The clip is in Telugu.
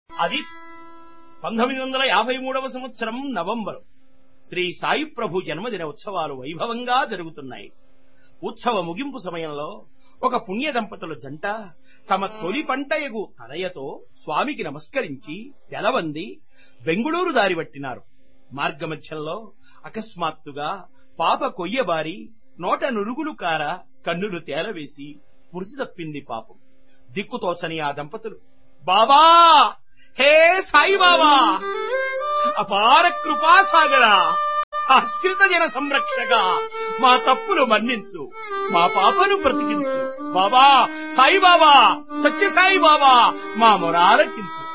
అది పంతొమ్మిది వందల యాభై మూడవ సంవత్సరం నవంబర్ శ్రీ సాయి ప్రభు జన్మదిన ఉత్సవాలు వైభవంగా జరుగుతున్నాయి ఉత్సవ ముగింపు సమయంలో ఒక పుణ్య దంపతుల జంట తమ తొలి పంటయగు తనయతో స్వామికి నమస్కరించి సెలవంది బెంగుళూరు దారి పట్టినారు మార్గమధ్యంలో అకస్మాత్తుగా పాప కొయ్యబారి నోట నురుగులు కార కన్నులు తేలవేసి మృతి తప్పింది పాపం దిక్కుతోచని ఆ దంపతులు బాబా హే సాయి బాబా అపార కృపాసాగరా ఆశ్రిత జన సంరక్షక మా తప్పులు మన్నించు మా పాపను బ్రతికించు బాబా సాయి బాబా సత్య సాయి బాబా మా మొరాలకించు